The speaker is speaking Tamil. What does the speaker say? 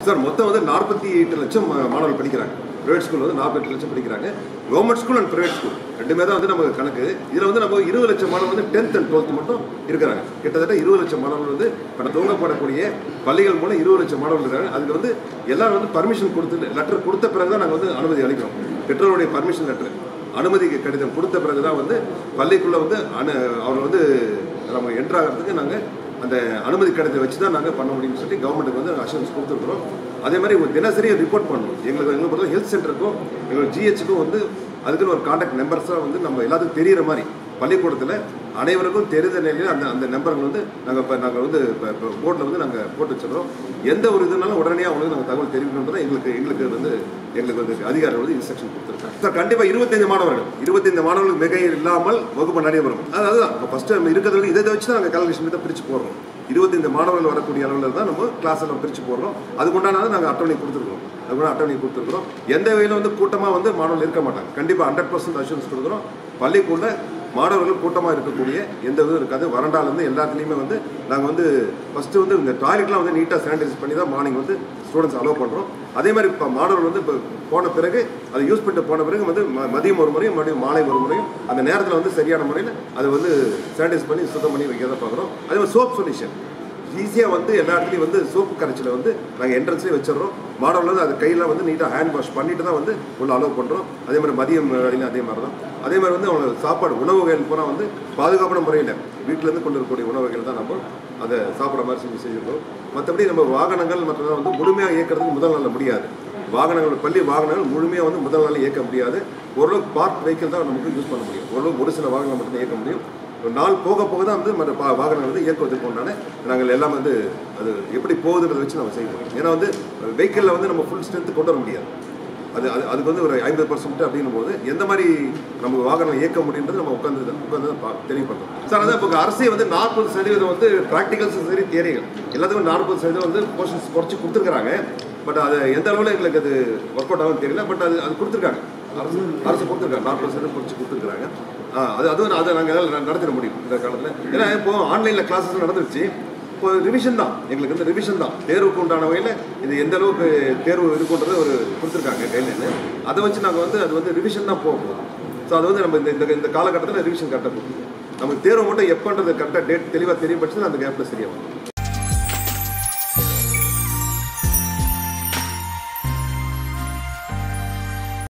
சார் மொத்தம் வந்து நாற்பத்தி எட்டு லட்சம் மா- மாணவர்கள் படிக்கிறாங்க ப்ரைவேட் ஸ்கூல் வந்து நாற்பத்தி லட்சம் படிக்கிறாங்க government school and private school ரெண்டுமே தான் வந்து நமக்கு கணக்கு இதில் வந்து நம்ம இருபது லட்சம் மாணவர்கள் வந்து டென்த் அண்ட் டுவெல்த் மட்டும் இருக்கிறாங்க கிட்டத்தட்ட இருபது லட்சம் மாணவர்கள் வந்து இப்போ துவங்கப்படக்கூடிய பள்ளிகள் மூலம் இருபது லட்சம் மாணவர்கள் இருக்காங்க அதுக்கு வந்து எல்லாரும் வந்து பர்மிஷன் கொடுத்து லெட்டர் கொடுத்த பிறகு தான் நாங்கள் வந்து அனுமதி அளிக்கிறோம் பெற்றோருடைய பர்மிஷன் லெட்டர் அனுமதி கடிதம் கொடுத்த பிறகு தான் வந்து பள்ளிக்குள்ளே வந்து அனு அவர் வந்து நம்ம என்ட்ராகிறதுக்கு நாங்கள் அந்த அனுமதி கடிதத்தை வச்சு தான் நாங்கள் பண்ண முடியும்னு சொல்லி கவர்மெண்ட்டுக்கு வந்து அஷூரன்ஸ் கொடுத்துருக்குறோம் அதே மாதிரி ஒரு தினசரி ரிப்போர்ட் பண்ணணும் எங்களுக்கு எங்களுக்கு பொறுத்த ஹெல்த் சென்டருக்கும் எங்களுக்கு ஜிஹெச்சுக்கும் வந்து அதுக்குன்னு ஒரு காண்டாக்ட் நம்பர்ஸாக வந்து நம்ம எல்லாத்துக்கும் தெரியிற மாதிரி பள்ளிக்கூடத்தில் அனைவருக்கும் தெரிந்த நிலையில் அந்த அந்த நம்பர்கள் வந்து நாங்கள் இப்போ நாங்கள் வந்து இப்போ போர்டில் வந்து நாங்கள் போட்டு வச்சுருக்கோம் எந்த ஒரு இதுனாலும் உடனடியாக அவங்களுக்கு நாங்கள் தகவல் தெரிவிக்கணுன்றது எங்களுக்கு எங்களுக்கு வந்து எங்களுக்கு வந்து அதிகாரிகள் வந்து இன்ஸ்ட்ரக்ஷன் கொடுத்துருக்காங்க சார் கண்டிப்பாக இருபத்தைந்து மாணவர்கள் இருபத்தைந்து மாணவர்களுக்கு மிகை இல்லாமல் வகுப்பு நடைபெறும் அதாவது இப்போ ஃபஸ்ட்டு நம்ம இருக்கிறது இதை வச்சு தான் நாங்கள் கால்குலேஷன் தான் பிரித்து போடுறோம் இருபத்தைந்து மாணவர்கள் வரக்கூடிய அளவில் தான் நம்ம கிளாஸ் எல்லாம் பிரித்து போடுறோம் அதுக்கு உண்டானதை நாங்கள் அட்டவணை கொடுத்துருக்கோம் அது கூட அட்டவணை கொடுத்துருக்குறோம் எந்த வகையில் வந்து கூட்டமாக வந்து மாணவர்கள் இருக்க மாட்டாங்க கண்டிப்பாக ஹண்ட்ரட் பர்சன்ட் அஷூரன்ஸ் கொடுக்குறோம் பள்ளிக்குள்ள மாணவர்கள் கூட்டமாக இருக்கக்கூடிய எந்த இதுவும் இருக்காது வறண்டாலேருந்து எல்லாத்துலேயுமே வந்து நாங்கள் வந்து ஃபஸ்ட்டு வந்து இந்த டாய்லெட்லாம் வந்து நீட்டாக சானிடைஸ் பண்ணி தான் மார்னிங் வந்து ஸ்டூடெண்ட்ஸ் அலோவ் பண்ணுறோம் அதே மாதிரி இப்போ மாணவர்கள் வந்து இப்போ போன பிறகு அதை யூஸ் பண்ணிட்டு போன பிறகு வந்து ம- மதியம் ஒரு முறையும் மறுபடியும் மாலை ஒரு முறையும் அந்த நேரத்தில் வந்து சரியான முறையில் அதை வந்து சானிடைஸ் பண்ணி சுத்தம் பண்ணி வைக்கிறத பார்க்குறோம் அதே மாதிரி சோப் சொல்யூஷன் ஈஸியாக வந்து எல்லா இடத்துலையும் வந்து சோப்பு கரைச்சலை வந்து நாங்கள் என்ட்ரன்ஸ்லேயே வச்சிடுறோம் மாடல் வந்து அது கையெல்லாம் வந்து நீட்டாக ஹேண்ட் வாஷ் பண்ணிட்டு தான் வந்து உள்ள அலோவ் பண்ணுறோம் அதே மாதிரி மதியம் வேலையிலும் அதே மாதிரி தான் அதே மாதிரி வந்து அவங்க சாப்பாடு உணவு வகைகள் பூரா வந்து பாதுகாப்பான முறையில் வீட்டிலேருந்து கொண்டு வரக்கூடிய உணவு வகைகள் தான் நம்ம அதை சாப்பிட்ற மாதிரி செஞ்சு செஞ்சுருக்கோம் மற்றபடி நம்ம வாகனங்கள் மற்றதெல்லாம் வந்து முழுமையாக இயக்கிறதுக்கு முதல் நாளில் முடியாது வாகனங்கள் பள்ளி வாகனங்கள் முழுமையாக வந்து முதல் நாள் இயக்க முடியாது ஓரளவுக்கு பார்க் வெஹிக்கிள் தான் நமக்கு யூஸ் பண்ண முடியும் ஓரளவுக்கு ஒரு சில வாகனங்கள் மட்டும் இயக்க முடியும் ஒரு நாள் போக போக தான் வந்து மற்ற பா- வாகனங்கள் வந்து இயக்குவதற்கு உண்டான நாங்கள் எல்லாம் வந்து அது எப்படி போகுதுன்றதை வச்சு நம்ம செய்வோம் ஏன்னா வந்து வெஹிக்கிளில் வந்து நம்ம ஃபுல் ஸ்ட்ரென்த் கொண்டு வர முடியாது அது அது அதுக்கு வந்து ஒரு ஐம்பது பர்சன்ட் அப்படின்னும் போது எந்த மாதிரி நமக்கு வாகனம் இயக்க முடியுன்றது நம்ம உட்காந்து உட்காந்து பா- தெளிவுபடுறோம் சார் அதான் இப்போ அரசே வந்து நாற்பது சதவீதம் வந்து ப்ராக்டிகல்ஸும் சரி தியரிகள் எல்லாத்துக்கும் நாற்பது சதவீதம் வந்து போர்ஷன்ஸ் குறைச்சி கொடுத்துருக்காங்க பட் அது எந்த அளவில் எங்களுக்கு அது ஒர்க் அவுட் ஆகும் தெரியல பட் அது அது கொடுத்துருக்காங்க அரசு அரசு கொடுத்துருக்காங்க நாற்பது சதவீதம் குறைச்சி கொடுத்துருக்காங்க ஆ, அது அதுவும் அதை நாங்கள் எல்லாம் நடத்திட முடியும் இந்த காலத்தில் ஏன்னா இப்போ ஆன்லைனில் கிளாஸஸ் நடந்துருச்சு இப்போ ரிவிஷன் தான் எங்களுக்கு வந்து ரிவிஷன் தான் தேர்வுக்கு உண்டான வகையில் இது எந்த அளவுக்கு தேர்வு இருக்குன்றது ஒரு கொடுத்துருக்காங்க கைட்லைன் அதை வச்சு நாங்கள் வந்து அது வந்து ரிவிஷன் தான் போக போகுது ஸோ அது வந்து நம்ம இந்த இந்த இந்த காலகட்டத்தில் ரிவிஷன் கரெக்டாக போகுது நமக்கு தேர்வு மட்டும் எப்போன்றது கரெக்டாக டேட் தெளிவாக தெரியும் பட்சத்தில் அந்த கேப்பில் சரியாக வரும்